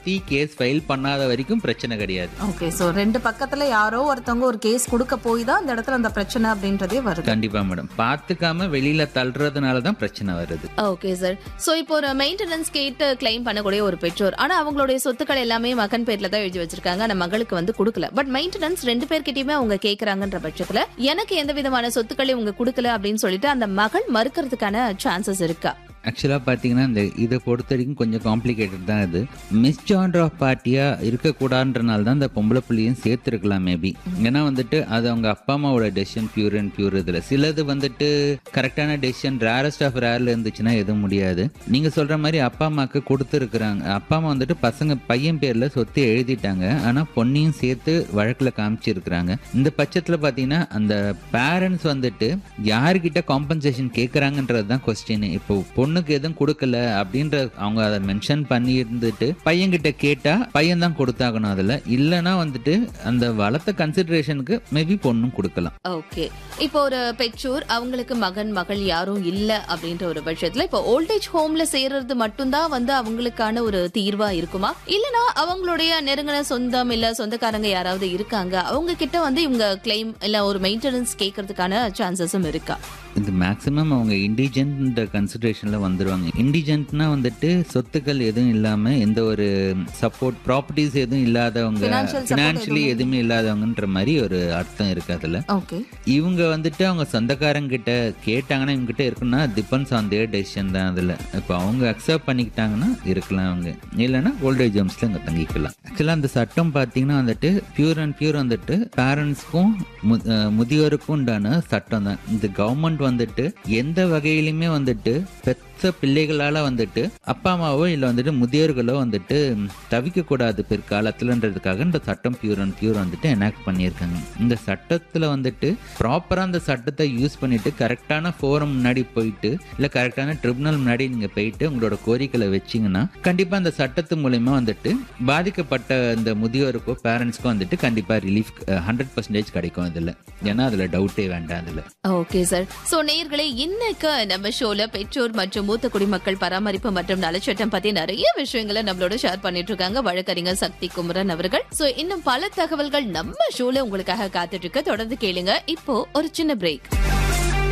நடத்தி case file பண்ணாத வரைக்கும் பிரச்சனை கிடையாது ஓகே சோ ரெண்டு பக்கத்துல யாரோ ஒருத்தவங்க ஒரு கேஸ் கொடுக்க போய் தான் அந்த இடத்துல அந்த பிரச்சனை அப்படின்றதே வருது கண்டிப்பா மேடம் பார்த்துக்காம வெளியில தள்ளுறதுனால தான் பிரச்சனை வருது ஓகே சார் சோ இப்போ ஒரு மெயின்டெனன்ஸ் கேட்டு கிளைம் பண்ணக்கூடிய ஒரு பெற்றோர் ஆனா அவங்களுடைய சொத்துக்கள் எல்லாமே மகன் பேர்ல தான் எழுதி வச்சிருக்காங்க ஆனா மகளுக்கு வந்து கொடுக்கல பட் மெயின்டெனன்ஸ் ரெண்டு பேர்கிட்டயுமே அவங்க கேக்குறாங்கன்ற பட்சத்துல எனக்கு எந்த விதமான சொத்துக்களையும் உங்க கொடுக்கல அப்படின்னு சொல்லிட்டு அந்த மகள் மறுக்கிறதுக்கான சான்சஸ் இருக்கா ஆக்சுவலாக பார்த்தீங்கன்னா இந்த இதை பொறுத்த வரைக்கும் கொஞ்சம் காம்ப்ளிகேட்டட் தான் இது மிஸ் ஜான்டர் ஆஃப் பார்ட்டியாக இருக்கக்கூடாதுன்றனால தான் இந்த பொம்பளை புள்ளியும் சேர்த்துருக்கலாம் மேபி ஏன்னா வந்துட்டு அது அவங்க அப்பா அம்மாவோட டெசிஷன் பியூர் அண்ட் பியூர் இதில் சிலது வந்துட்டு கரெக்டான டெசிஷன் ரேரஸ்ட் ஆஃப் ரேரில் இருந்துச்சுன்னா எதுவும் முடியாது நீங்கள் சொல்கிற மாதிரி அப்பா அம்மாவுக்கு கொடுத்துருக்குறாங்க அப்பா அம்மா வந்துட்டு பசங்க பையன் பேரில் சொத்து எழுதிட்டாங்க ஆனால் பொண்ணையும் சேர்த்து வழக்கில் காமிச்சிருக்கிறாங்க இந்த பட்சத்தில் பார்த்தீங்கன்னா அந்த பேரண்ட்ஸ் வந்துட்டு யார்கிட்ட காம்பன்சேஷன் கேட்குறாங்கன்றது தான் கொஸ்டின் இப்போ பொண்ணுக்கு எதுவும் கொடுக்கல அப்படின்ற அவங்க அதை மென்ஷன் பண்ணி இருந்துட்டு பையன்கிட்ட கேட்டா பையன் தான் கொடுத்தாகணும் அதுல இல்லைன்னா வந்துட்டு அந்த வளர்த்த கன்சிடரேஷனுக்கு மேபி பொண்ணும் கொடுக்கலாம் ஓகே இப்போ ஒரு பெற்றோர் அவங்களுக்கு மகன் மகள் யாரும் இல்ல அப்படின்ற ஒரு பட்சத்துல இப்போ ஓல்டேஜ் ஹோம்ல சேர்றது மட்டும்தான் வந்து அவங்களுக்கான ஒரு தீர்வா இருக்குமா இல்லனா அவங்களுடைய நெருங்கின சொந்தம் இல்ல சொந்தக்காரங்க யாராவது இருக்காங்க அவங்க கிட்ட வந்து இவங்க கிளைம் இல்ல ஒரு மெயின்டெனன்ஸ் கேட்கறதுக்கான சான்சஸும் இருக்கா இது மேக்ஸிமம் அவங்க இண்டிஜென்ட் கன்சிடரேஷனில் வந்துருவாங்க இண்டிஜென்ட்னா வந்துட்டு சொத்துக்கள் எதுவும் இல்லாமல் எந்த ஒரு சப்போர்ட் ப்ராப்பர்ட்டிஸ் எதுவும் இல்லாதவங்க Financial support ஃபினான்ஷியலி எதுவுமே இல்லாதவங்கன்ற மாதிரி ஒரு அர்த்தம் இருக்கு அதில் ஓகே இவங்க வந்துட்டு அவங்க சொந்தக்காரங்க கிட்ட கேட்டாங்கன்னா இவங்க கிட்ட இருக்குன்னா டிபெண்ட்ஸ் ஆன் தேர் டெசிஷன் தான் அதில் இப்போ அவங்க அக்செப்ட் பண்ணிக்கிட்டாங்கன்னா இருக்கலாம் அவங்க இல்லைன்னா ஓல்டேஜ் ஹோம்ஸில் அங்கே தங்கிக்கலாம் ஆக்சுவலாக அந்த சட்டம் பார்த்தீங்கன்னா வந்துட்டு பியூர் அண்ட் பியூர் வந்துட்டு பேரண்ட்ஸ்க்கும் முதியோருக்கும் உண்டான சட்டம் தான் இந்த கவர்மெண்ட் வந்துட்டு எந்த வகையிலுமே வந்துட்டு பெத்த பிள்ளைகளால வந்துட்டு அப்பா அம்மாவோ இல்லை வந்துட்டு முதியோர்களோ வந்துட்டு தவிக்க கூடாது பிற்காலத்துலன்றதுக்காக இந்த சட்டம் பியூர் அண்ட் பியூர் வந்துட்டு எனாக்ட் பண்ணியிருக்காங்க இந்த சட்டத்தில் வந்துட்டு ப்ராப்பராக அந்த சட்டத்தை யூஸ் பண்ணிட்டு கரெக்டான ஃபோரம் முன்னாடி போயிட்டு இல்லை கரெக்டான ட்ரிபுனல் முன்னாடி நீங்கள் போயிட்டு உங்களோட கோரிக்கைகளை வச்சீங்கன்னா கண்டிப்பாக அந்த சட்டத்து மூலயமா வந்துட்டு பாதிக்கப்பட்ட இந்த முதியோருக்கோ பேரண்ட்ஸ்க்கோ வந்துட்டு கண்டிப்பாக ரிலீஃப் ஹண்ட்ரட் பர்சன்டேஜ் கிடைக்கும் இதில் ஏன்னா அதில் டவுட்டே வேண்டாம் அதில் ஓகே சார் சோ நேயர்களே இன்னைக்கு நம்ம ஷோல பெற்றோர் மற்றும் மூத்த குடிமக்கள் பராமரிப்பு மற்றும் நலச்சட்டம் பத்தி நிறைய விஷயங்களை நம்மளோட ஷேர் பண்ணிட்டு இருக்காங்க வழக்கறிஞர் சக்தி குமரன் அவர்கள் சோ இன்னும் பல தகவல்கள் நம்ம ஷோல உங்களுக்காக காத்துட்டு இருக்கு தொடர்ந்து கேளுங்க இப்போ ஒரு சின்ன பிரேக்